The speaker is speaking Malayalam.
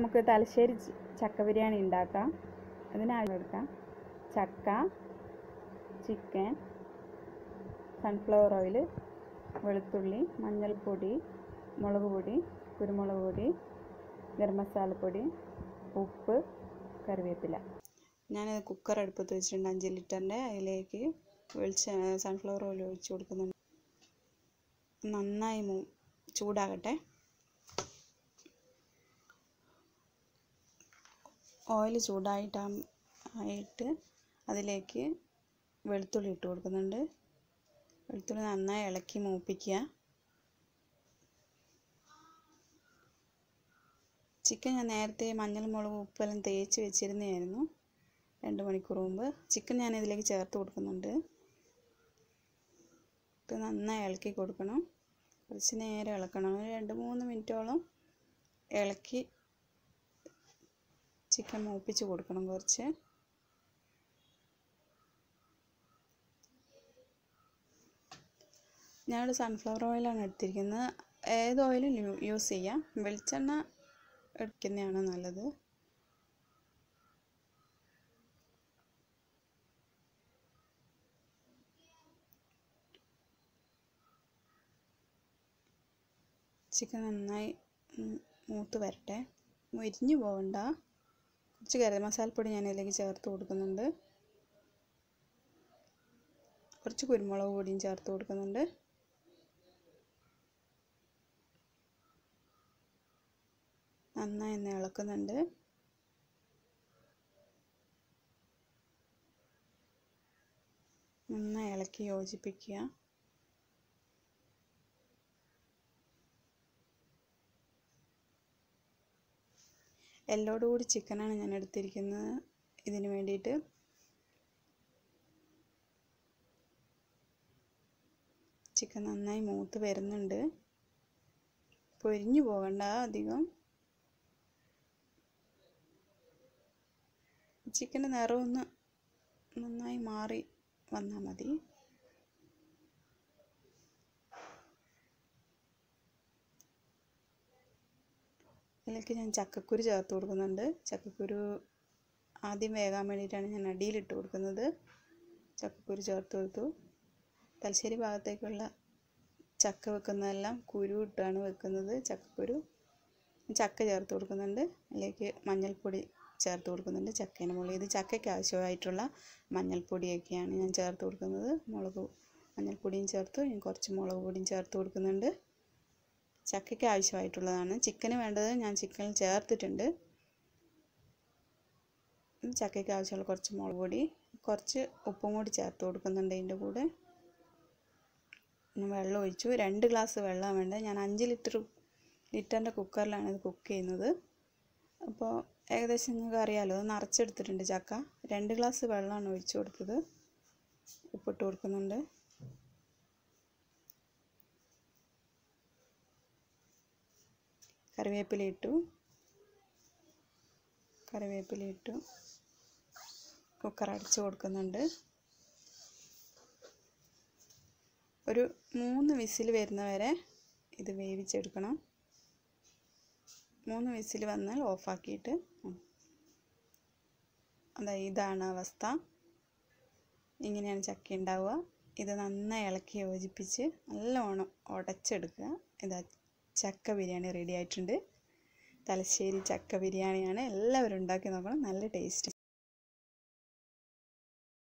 നമുക്ക് തലശ്ശേരി ച- ചക്ക ബിരിയാണി ഉണ്ടാക്കാം അതിനാവശ്യം എടുക്കാം ചക്ക ചിക്കൻ സൺഫ്ലവർ ഓയിൽ വെളുത്തുള്ളി മഞ്ഞൾപ്പൊടി മുളക് പൊടി കുരുമുളക് പൊടി ഗരം മസാലപ്പൊടി ഉപ്പ് കറിവേപ്പില ഞാൻ കുക്കർ അടുപ്പത്ത് വെച്ചിട്ടുണ്ട് അഞ്ച് ലിറ്ററിൻ്റെ അതിലേക്ക് വെളിച്ച സൺഫ്ലവർ ഓയിൽ ഒഴിച്ച് കൊടുക്കുന്നുണ്ട് നന്നായി മൂ ചൂടാകട്ടെ ഓയിൽ ചൂടായിട്ട് ആയിട്ട് അതിലേക്ക് വെളുത്തുള്ളി ഇട്ട് കൊടുക്കുന്നുണ്ട് വെളുത്തുള്ളി നന്നായി ഇളക്കി മൂപ്പിക്കുക ചിക്കൻ ഞാൻ നേരത്തെ മഞ്ഞൾ മുളക് ഉപ്പെല്ലാം തേച്ച് വെച്ചിരുന്നതായിരുന്നു രണ്ട് മണിക്കൂർ മുമ്പ് ചിക്കൻ ഞാൻ ഇതിലേക്ക് ചേർത്ത് കൊടുക്കുന്നുണ്ട് ഇത് നന്നായി ഇളക്കി കൊടുക്കണം കുറച്ച് നേരം ഇളക്കണം ഒരു രണ്ട് മൂന്ന് മിനിറ്റോളം ഇളക്കി ചിക്കൻ മൂപ്പിച്ച് കൊടുക്കണം കുറച്ച് ഞാനിവിടെ സൺഫ്ലവർ ഓയിലാണ് എടുത്തിരിക്കുന്നത് ഏത് ഓയിലും യൂസ് ചെയ്യാം വെളിച്ചെണ്ണ എടുക്കുന്നതാണ് നല്ലത് ചിക്കൻ നന്നായി ഉം, മൂത്ത് വരട്ടെ മുരിഞ്ഞു പോകണ്ട കുറച്ച് ഗരം മസാലപ്പൊടി ഞാൻ ഇതിലേക്ക് ചേർത്ത് കൊടുക്കുന്നുണ്ട് കുറച്ച് കുരുമുളക് പൊടിയും ചേർത്ത് കൊടുക്കുന്നുണ്ട് നന്നായി ഒന്ന് ഇളക്കുന്നുണ്ട് നന്നായി ഇളക്കി യോജിപ്പിക്കുക എല്ലോട് കൂടി ചിക്കനാണ് ഞാൻ എടുത്തിരിക്കുന്നത് ഇതിന് വേണ്ടിയിട്ട് ചിക്കൻ നന്നായി മൂത്ത് വരുന്നുണ്ട് പൊരിഞ്ഞു പോകണ്ട അധികം ചിക്കൻ്റെ നിറമൊന്ന് നന്നായി മാറി വന്നാൽ മതി ഇതിലേക്ക് ഞാൻ ചക്കക്കുരു ചേർത്ത് കൊടുക്കുന്നുണ്ട് ചക്കക്കുരു ആദ്യം വേകാൻ വേണ്ടിയിട്ടാണ് ഞാൻ അടിയിലിട്ട് കൊടുക്കുന്നത് ചക്കക്കുരു ചേർത്ത് കൊടുത്തു തലശ്ശേരി ഭാഗത്തേക്കുള്ള ചക്ക വെക്കുന്നതെല്ലാം കുരു ഇട്ടാണ് വെക്കുന്നത് ചക്കക്കുരു ചക്ക ചേർത്ത് കൊടുക്കുന്നുണ്ട് അതിലേക്ക് മഞ്ഞൾപ്പൊടി ചേർത്ത് കൊടുക്കുന്നുണ്ട് ചക്കേൻ്റെ മുകളിൽ ഇത് ചക്കയ്ക്ക് ആവശ്യമായിട്ടുള്ള മഞ്ഞൾപ്പൊടിയൊക്കെയാണ് ഞാൻ ചേർത്ത് കൊടുക്കുന്നത് മുളക് മഞ്ഞൾപ്പൊടിയും ചേർത്തു ഇനി കുറച്ച് മുളക് പൊടിയും ചേർത്ത് കൊടുക്കുന്നുണ്ട് ചക്കയ്ക്ക് ആവശ്യമായിട്ടുള്ളതാണ് ചിക്കന് വേണ്ടത് ഞാൻ ചിക്കനിൽ ചേർത്തിട്ടുണ്ട് ചക്കയ്ക്ക് ആവശ്യമുള്ള കുറച്ച് മുളക് പൊടി കുറച്ച് ഉപ്പും കൂടി ചേർത്ത് കൊടുക്കുന്നുണ്ട് അതിൻ്റെ കൂടെ പിന്നെ വെള്ളം ഒഴിച്ചു രണ്ട് ഗ്ലാസ് വെള്ളം വേണ്ടത് ഞാൻ അഞ്ച് ലിറ്റർ ലിറ്ററിൻ്റെ കുക്കറിലാണ് ഇത് കുക്ക് ചെയ്യുന്നത് അപ്പോൾ ഏകദേശം നിങ്ങൾക്ക് അറിയാമല്ലോ അത് നിറച്ചെടുത്തിട്ടുണ്ട് ചക്ക രണ്ട് ഗ്ലാസ് വെള്ളമാണ് ഒഴിച്ചു കൊടുത്തത് ഉപ്പിട്ട് കൊടുക്കുന്നുണ്ട് കറിവേപ്പില ഇട്ടു കറിവേപ്പില ഇട്ടു കുക്കർ അടച്ച് കൊടുക്കുന്നുണ്ട് ഒരു മൂന്ന് വിസിൽ വരുന്നവരെ ഇത് വേവിച്ചെടുക്കണം മൂന്ന് വിസിൽ വന്നാൽ ഓഫാക്കിയിട്ട് അതാ ഇതാണ് അവസ്ഥ ഇങ്ങനെയാണ് ചക്ക ഉണ്ടാവുക ഇത് നന്നായി ഇളക്കി യോജിപ്പിച്ച് നല്ലോണം ഉടച്ചെടുക്കുക ഇതാ ചക്ക ബിരിയാണി റെഡി ആയിട്ടുണ്ട് തലശ്ശേരി ചക്ക ബിരിയാണിയാണ് എല്ലാവരും ഉണ്ടാക്കി നോക്കണം നല്ല ടേസ്റ്റ്